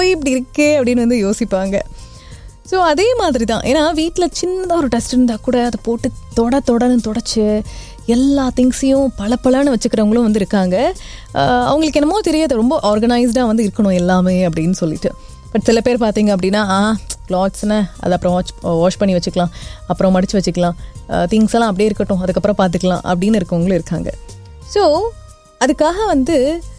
போய் இப்படி இருக்கே அப்படின்னு வந்து யோசிப்பாங்க ஸோ அதே மாதிரி தான் ஏன்னா வீட்டில் சின்னதாக ஒரு டஸ்ட் இருந்தால் கூட அதை போட்டு தொட தொடன்னு தொடச்சி எல்லா திங்ஸையும் பளபளன்னு வச்சுக்கிறவங்களும் வந்து இருக்காங்க ஆஹ் அவங்களுக்கு என்னமோ தெரியாது ரொம்ப ஆர்கனைஸ்டாக வந்து இருக்கணும் எல்லாமே அப்படின்னு சொல்லிட்டு பட் சில பேர் பார்த்தீங்க அப்படின்னா ஆ கிளாத்ஸ்னு அதை அப்புறம் வாஷ் வாஷ் பண்ணி வச்சுக்கலாம் அப்புறம் மடித்து வச்சுக்கலாம் திங்ஸ் எல்லாம் அப்படியே இருக்கட்டும் அதுக்கப்புறம் பார்த்துக்கலாம் அப்படின்னு இருக்கவங்களும் இருக்காங்க ஸோ அதுக்காக வந்து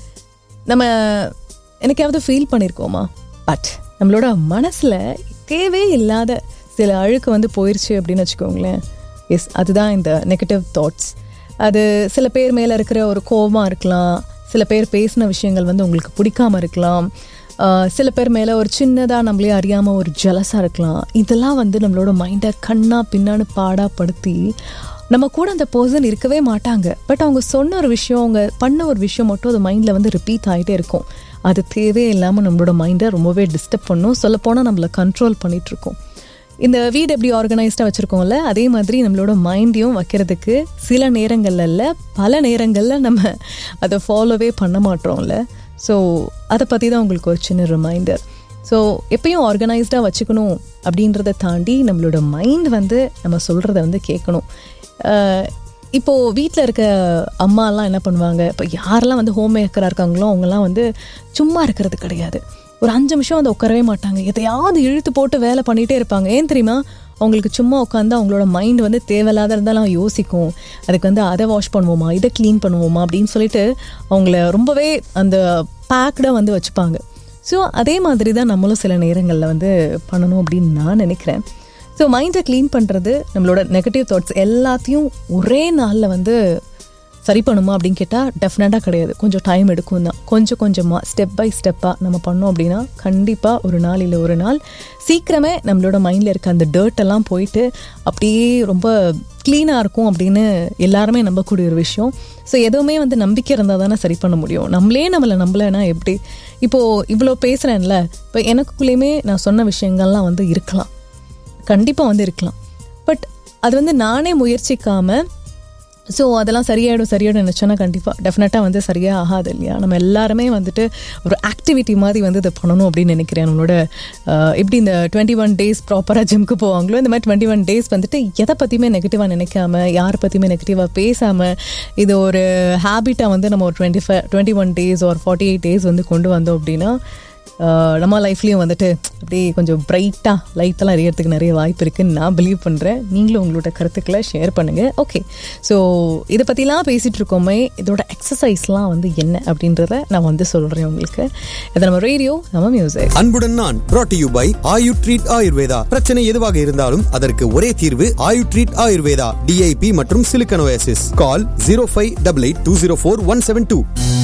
நம்ம எனக்காவது ஃபீல் பண்ணியிருக்கோமா பட் நம்மளோட மனசில் தேவே இல்லாத சில அழுக்கு வந்து போயிடுச்சு அப்படின்னு வச்சுக்கோங்களேன் எஸ் அதுதான் இந்த நெகட்டிவ் தாட்ஸ் அது சில பேர் மேலே இருக்கிற ஒரு கோபமாக இருக்கலாம் சில பேர் பேசின விஷயங்கள் வந்து உங்களுக்கு பிடிக்காம இருக்கலாம் ஆஹ் சில பேர் மேலே ஒரு சின்னதாக நம்மளே அறியாமல் ஒரு ஜலஸாக இருக்கலாம் இதெல்லாம் வந்து நம்மளோட மைண்டை கண்ணா பின்னான்னு பாடாப்படுத்தி நம்ம கூட அந்த பர்சன் இருக்கவே மாட்டாங்க பட் அவங்க சொன்ன ஒரு விஷயம் அவங்க பண்ண ஒரு விஷயம் மட்டும் அது மைண்டில் வந்து ரிப்பீட் ஆகிட்டே இருக்கும் அது தேவையே இல்லாமல் நம்மளோட மைண்டை ரொம்பவே டிஸ்டர்ப் பண்ணும் சொல்லப்போனால் நம்மளை கண்ட்ரோல் பண்ணிட்டு இருக்கோம் இந்த வீடு எப்படி ஆர்கனைஸ்டாக வச்சுருக்கோம்ல அதே மாதிரி நம்மளோட மைண்டையும் வைக்கிறதுக்கு சில நேரங்கள்ல இல்ல பல நேரங்களில் நம்ம அதை ஃபாலோவே பண்ண மாட்டோம்ல ஸோ அதை பற்றி தான் உங்களுக்கு ஒரு சின்ன ரிமைண்டர் ஸோ எப்பயும் ஆர்கனைஸ்டாக வச்சுக்கணும் அப்படின்றத தாண்டி நம்மளோட மைண்ட் வந்து நம்ம சொல்கிறத வந்து கேட்கணும் அஹ் இப்போ வீட்டில் இருக்க அம்மாலாம் என்ன பண்ணுவாங்க இப்போ யாரெல்லாம் வந்து ஹோம் மேக்கராக இருக்காங்களோ அவங்கெல்லாம் வந்து சும்மா இருக்கிறது கிடையாது ஒரு அஞ்சு நிமிஷம் வந்து உட்காரவே மாட்டாங்க எதையாவது இழுத்து போட்டு வேலை பண்ணிகிட்டே இருப்பாங்க ஏன் தெரியுமா அவங்களுக்கு சும்மா உட்காந்து அவங்களோட மைண்ட் வந்து தேவையில்லாத இருந்தாலும் யோசிக்கும் அதுக்கு வந்து அதை வாஷ் பண்ணுவோமா இதை க்ளீன் பண்ணுவோமா அப்படின்னு சொல்லிட்டு அவங்கள ரொம்பவே அந்த பேக்டாக வந்து வச்சுப்பாங்க ஸோ அதே மாதிரி தான் நம்மளும் சில நேரங்களில் வந்து பண்ணணும் அப்படின்னு நான் நினைக்கிறேன் ஸோ மைண்டை க்ளீன் பண்ணுறது நம்மளோட நெகட்டிவ் தாட்ஸ் எல்லாத்தையும் ஒரே நாளில் வந்து சரி பண்ணுமா அப்படின்னு கேட்டால் டெஃபினட்டாக கிடையாது கொஞ்சம் டைம் எடுக்கும் தான் கொஞ்சம் கொஞ்சமாக ஸ்டெப் பை ஸ்டெப்பாக நம்ம பண்ணோம் அப்படின்னா கண்டிப்பாக ஒரு நாள் இல்லை ஒரு நாள் சீக்கிரமே நம்மளோட மைண்டில் இருக்க அந்த டர்ட் எல்லாம் போயிட்டு அப்படியே ரொம்ப க்ளீனாக இருக்கும் அப்படின்னு எல்லாருமே நம்பக்கூடிய ஒரு விஷயம் ஸோ எதுவுமே வந்து நம்பிக்கை இருந்தால் தானே சரி பண்ண முடியும் நம்மளே நம்மளை நம்பலைன்னா எப்படி இப்போது இவ்வளோ பேசுகிறேன்ல இப்போ எனக்குள்ளேயுமே நான் சொன்ன விஷயங்கள்லாம் வந்து இருக்கலாம் கண்டிப்பாக வந்து இருக்கலாம் பட் அது வந்து நானே முயற்சிக்காமல் ஸோ அதெல்லாம் சரியாயிடும் சரியாயிடும் நினச்சோன்னா கண்டிப்பாக டெஃபினட்டாக வந்து சரியாக ஆகாது இல்லையா நம்ம எல்லாருமே வந்துட்டு ஒரு ஆக்டிவிட்டி மாதிரி வந்து இதை பண்ணணும் அப்படின்னு நினைக்கிறேன் நம்மளோட ஆஹ், எப்படி இந்த டுவெண்ட்டி ஒன் டேஸ் ப்ராப்பராக ஜிம்க்கு போவாங்களோ இந்த மாதிரி டுவெண்ட்டி ஒன் டேஸ் வந்துட்டு எதை பற்றியுமே நெகட்டிவாக நினைக்காம யாரை பற்றியுமே நெகட்டிவாக பேசாமல் இது ஒரு ஹேபிட்டாக வந்து நம்ம ஒரு twenty five twenty one days ஒரு ஃபார்ட்டி எயிட் டேஸ் வந்து கொண்டு வந்தோம் அப்படின்னா ஆஹ், நம்ம லைஃப்லேயும் வந்துட்டு அப்படியே கொஞ்சம் பிரைட்டாக லைட்டெல்லாம் எரியறதுக்கு நிறைய வாய்ப்பு இருக்குன்னு நான் பிலீவ் பண்ணுறேன் நீங்களும் உங்களோட கருத்துக்களை ஷேர் பண்ணுங்கள் ஓகே ஸோ இதை பற்றிலாம் பேசிகிட்டு இருக்கோமே இதோட எக்ஸசைஸ்லாம் வந்து என்ன அப்படின்றத நான் வந்து சொல்கிறேன் உங்களுக்கு இது நம்ம ரேடியோ நம்ம மியூசிக் அன்புடன் நான் brought to you by Ayu treat Ayurveda பிரச்சனை எதுவாக இருந்தாலும் அதற்கு ஒரே தீர்வு ஆயு ட்ரீட் ஆயுர்வேதா டிஐபி மற்றும் சிலிக்கனோசிஸ் call zero five double eight two zero four one seven two